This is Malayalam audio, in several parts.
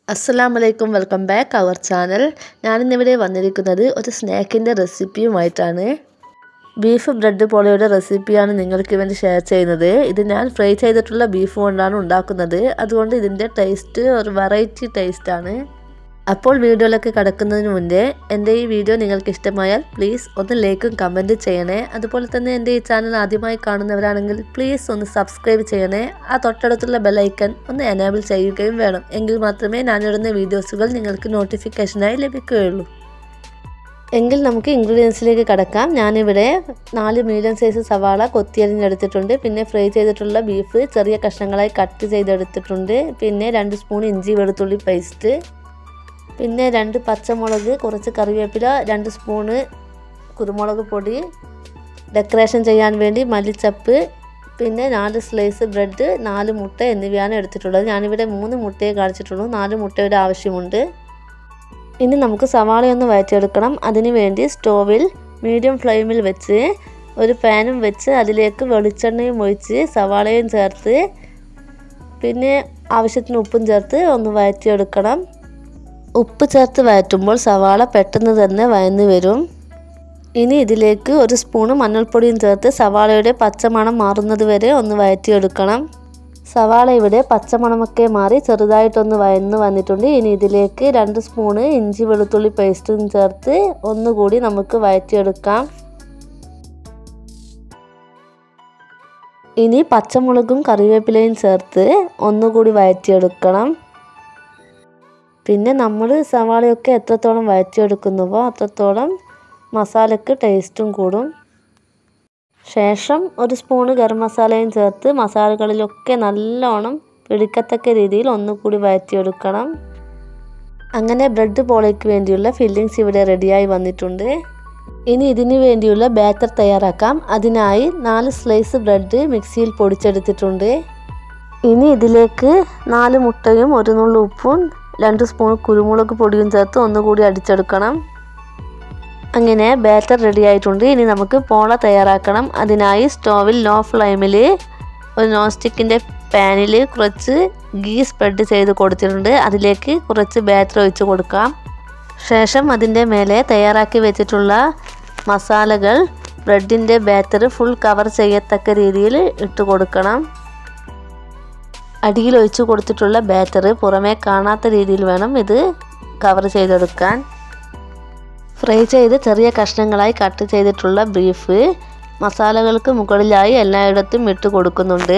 അസ്സലാമലൈക്കും വെൽക്കം ബാക്ക് അവർ ചാനൽ ഞാനിന്നിവിടെ വന്നിരിക്കുന്നത് ഒരു സ്നാക്കിൻ്റെ റെസിപ്പിയുമായിട്ടാണ് ബീഫ് ബ്രെഡ് പോളയുടെ റെസിപ്പിയാണ് നിങ്ങൾക്ക് വേണ്ടി ഷെയർ ചെയ്യുന്നത് ഇത് ഞാൻ ഫ്രൈ ചെയ്തിട്ടുള്ള ബീഫ് കൊണ്ടാണ് ഉണ്ടാക്കുന്നത് അതുകൊണ്ട് ഇതിൻ്റെ ടേസ്റ്റ് ഒരു വെറൈറ്റി ടേസ്റ്റാണ് അപ്പോൾ വീഡിയോയിലൊക്കെ കിടക്കുന്നതിന് മുന്നേ എൻ്റെ ഈ വീഡിയോ നിങ്ങൾക്ക് ഇഷ്ടമായാൽ പ്ലീസ് ഒന്ന് ലൈക്കും കമൻറ്റ് ചെയ്യണേ അതുപോലെ തന്നെ എൻ്റെ ഈ ചാനൽ ആദ്യമായി കാണുന്നവരാണെങ്കിൽ പ്ലീസ് ഒന്ന് സബ്സ്ക്രൈബ് ചെയ്യണേ ആ തൊട്ടടുത്തുള്ള ബെല്ലൈക്കൺ ഒന്ന് എനേബിൾ ചെയ്യുകയും വേണം എങ്കിൽ മാത്രമേ ഞാനിടുന്ന വീഡിയോസുകൾ നിങ്ങൾക്ക് നോട്ടിഫിക്കേഷനായി ലഭിക്കുകയുള്ളൂ എങ്കിൽ നമുക്ക് ഇൻഗ്രീഡിയൻസിലേക്ക് കടക്കാം ഞാനിവിടെ നാല് മീഡിയം സൈസ് സവാള കൊത്തിയരിഞ്ഞെടുത്തിട്ടുണ്ട് പിന്നെ ഫ്രൈ ചെയ്തിട്ടുള്ള ബീഫ് ചെറിയ കഷ്ണങ്ങളായി കട്ട് ചെയ്തെടുത്തിട്ടുണ്ട് പിന്നെ രണ്ട് സ്പൂൺ ഇഞ്ചി വെളുത്തുള്ളി പേസ്റ്റ് പിന്നെ രണ്ട് പച്ചമുളക് കുറച്ച് കറിവേപ്പില രണ്ട് സ്പൂണ് കുരുമുളക് പൊടി ഡെക്കറേഷൻ ചെയ്യാൻ വേണ്ടി മല്ലിച്ചപ്പ് പിന്നെ നാല് സ്ലൈസ് ബ്രെഡ് നാല് മുട്ട എന്നിവയാണ് എടുത്തിട്ടുള്ളത് ഞാനിവിടെ മൂന്ന് മുട്ടയെ കാണിച്ചിട്ടുള്ളൂ നാല് മുട്ടയുടെ ആവശ്യമുണ്ട് ഇനി നമുക്ക് സവാളയൊന്ന് വഴറ്റിയെടുക്കണം അതിന് വേണ്ടി സ്റ്റോവിൽ മീഡിയം ഫ്ലെയിമിൽ വെച്ച് ഒരു പാനും വെച്ച് അതിലേക്ക് വെളിച്ചെണ്ണയും ഒഴിച്ച് സവാളയും ചേർത്ത് പിന്നെ ആവശ്യത്തിന് ഉപ്പും ചേർത്ത് ഒന്ന് വഴറ്റിയെടുക്കണം ഉപ്പ് ചേർത്ത് വഴറ്റുമ്പോൾ സവാള പെട്ടെന്ന് തന്നെ വയന്ന് വരും ഇനി ഇതിലേക്ക് ഒരു സ്പൂണ് മഞ്ഞൾപ്പൊടിയും ചേർത്ത് സവാളയുടെ പച്ചമണം മാറുന്നത് വരെ ഒന്ന് വഴറ്റിയെടുക്കണം സവാള ഇവിടെ പച്ചമണമൊക്കെ മാറി ചെറുതായിട്ടൊന്ന് വയന്ന് വന്നിട്ടുണ്ട് ഇനി ഇതിലേക്ക് രണ്ട് സ്പൂണ് ഇഞ്ചി വെളുത്തുള്ളി പേസ്റ്റും ചേർത്ത് ഒന്നുകൂടി നമുക്ക് വഴറ്റിയെടുക്കാം ഇനി പച്ചമുളകും കറിവേപ്പിലയും ചേർത്ത് ഒന്നുകൂടി വഴറ്റിയെടുക്കണം പിന്നെ നമ്മൾ സവാളയൊക്കെ എത്രത്തോളം വഴറ്റിയെടുക്കുന്നുവോ അത്രത്തോളം മസാലയ്ക്ക് ടേസ്റ്റും കൂടും ശേഷം ഒരു സ്പൂണ് ഗരം മസാലയും ചേർത്ത് മസാലകളിലൊക്കെ നല്ലോണം പിടിക്കത്തക്ക രീതിയിൽ ഒന്നുകൂടി വഴറ്റിയെടുക്കണം അങ്ങനെ ബ്രെഡ് പോളയ്ക്ക് വേണ്ടിയുള്ള ഫില്ലിങ്സ് ഇവിടെ റെഡിയായി വന്നിട്ടുണ്ട് ഇനി ഇതിന് വേണ്ടിയുള്ള ബാറ്റർ തയ്യാറാക്കാം അതിനായി നാല് സ്ലൈസ് ബ്രെഡ് മിക്സിയിൽ പൊടിച്ചെടുത്തിട്ടുണ്ട് ഇനി ഇതിലേക്ക് നാല് മുട്ടയും ഒരു നുള്ളു ഉപ്പും രണ്ട് സ്പൂൺ കുരുമുളക് പൊടിയും ചേർത്ത് ഒന്നുകൂടി അടിച്ചെടുക്കണം അങ്ങനെ ബാറ്റർ റെഡി ആയിട്ടുണ്ട് ഇനി നമുക്ക് പോള തയ്യാറാക്കണം അതിനായി സ്റ്റോവിൽ ലോ ഫ്ലെയിമിൽ ഒരു നോൺ സ്റ്റിക്കിൻ്റെ പാനിൽ കുറച്ച് ഗീ സ്പ്രെഡ് ചെയ്ത് കൊടുത്തിട്ടുണ്ട് അതിലേക്ക് കുറച്ച് ബാറ്റർ ഒഴിച്ച് കൊടുക്കാം ശേഷം അതിൻ്റെ മേലെ തയ്യാറാക്കി വെച്ചിട്ടുള്ള മസാലകൾ ബ്രെഡിൻ്റെ ബാറ്റർ ഫുൾ കവർ ചെയ്യത്തക്ക രീതിയിൽ ഇട്ട് കൊടുക്കണം അടിയിൽ ഒഴിച്ചു കൊടുത്തിട്ടുള്ള ബാറ്റർ പുറമേ കാണാത്ത രീതിയിൽ വേണം ഇത് കവർ ചെയ്തെടുക്കാൻ ഫ്രൈ ചെയ്ത് ചെറിയ കഷ്ണങ്ങളായി കട്ട് ചെയ്തിട്ടുള്ള ബീഫ് മസാലകൾക്ക് മുകളിലായി എല്ലായിടത്തും ഇട്ട് കൊടുക്കുന്നുണ്ട്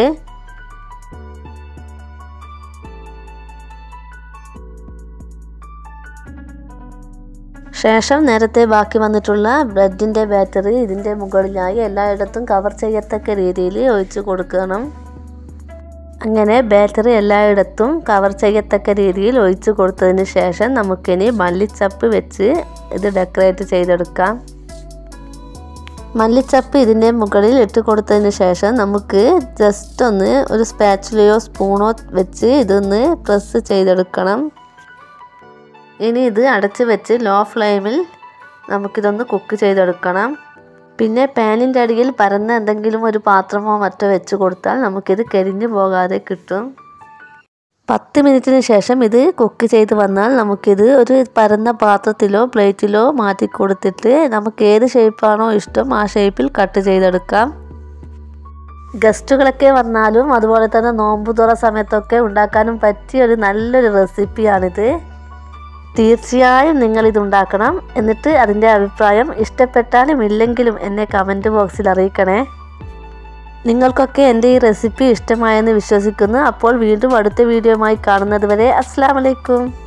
ശേഷം നേരത്തെ ബാക്കി വന്നിട്ടുള്ള ബ്രെഡിൻ്റെ ബാറ്ററി ഇതിൻ്റെ മുകളിലായി എല്ലായിടത്തും കവർ ചെയ്യത്തക്ക രീതിയിൽ ഒഴിച്ചു കൊടുക്കണം അങ്ങനെ ബാറ്ററി എല്ലായിടത്തും കവർ ചെയ്യത്തക്ക രീതിയിൽ ഒഴിച്ചു കൊടുത്തതിന് ശേഷം നമുക്കിനി മല്ലിച്ചപ്പ് വെച്ച് ഇത് ഡെക്കറേറ്റ് ചെയ്തെടുക്കാം മല്ലിച്ചപ്പ് ഇതിൻ്റെ മുകളിൽ ഇട്ട് കൊടുത്തതിന് ശേഷം നമുക്ക് ജസ്റ്റ് ഒന്ന് ഒരു സ്പാച്ചുലയോ സ്പൂണോ വെച്ച് ഇതൊന്ന് പ്രസ് ചെയ്തെടുക്കണം ഇനി ഇത് അടച്ച് വെച്ച് ലോ ഫ്ലെയിമിൽ നമുക്കിതൊന്ന് കുക്ക് ചെയ്തെടുക്കണം പിന്നെ പാനിൻ്റെ അടിയിൽ പരന്ന എന്തെങ്കിലും ഒരു പാത്രമോ മറ്റോ വെച്ച് കൊടുത്താൽ നമുക്കിത് കരിഞ്ഞു പോകാതെ കിട്ടും പത്ത് മിനിറ്റിന് ശേഷം ഇത് കുക്ക് ചെയ്ത് വന്നാൽ നമുക്കിത് ഒരു പരന്ന പാത്രത്തിലോ പ്ലേറ്റിലോ മാറ്റി കൊടുത്തിട്ട് നമുക്ക് ഏത് ഷേപ്പാണോ ഇഷ്ടം ആ ഷേപ്പിൽ കട്ട് ചെയ്തെടുക്കാം ഗസ്റ്റുകളൊക്കെ വന്നാലും അതുപോലെ തന്നെ നോമ്പ് തുറ സമയത്തൊക്കെ ഉണ്ടാക്കാനും പറ്റിയ ഒരു നല്ലൊരു റെസിപ്പിയാണിത് തീർച്ചയായും നിങ്ങൾ ഇതുണ്ടാക്കണം എന്നിട്ട് അതിൻ്റെ അഭിപ്രായം ഇഷ്ടപ്പെട്ടാലും ഇല്ലെങ്കിലും എന്നെ കമൻറ്റ് ബോക്സിൽ അറിയിക്കണേ നിങ്ങൾക്കൊക്കെ എൻ്റെ ഈ റെസിപ്പി ഇഷ്ടമായെന്ന് വിശ്വസിക്കുന്നു അപ്പോൾ വീണ്ടും അടുത്ത വീഡിയോയുമായി കാണുന്നത് വരെ അസ്സാം വലൈക്കും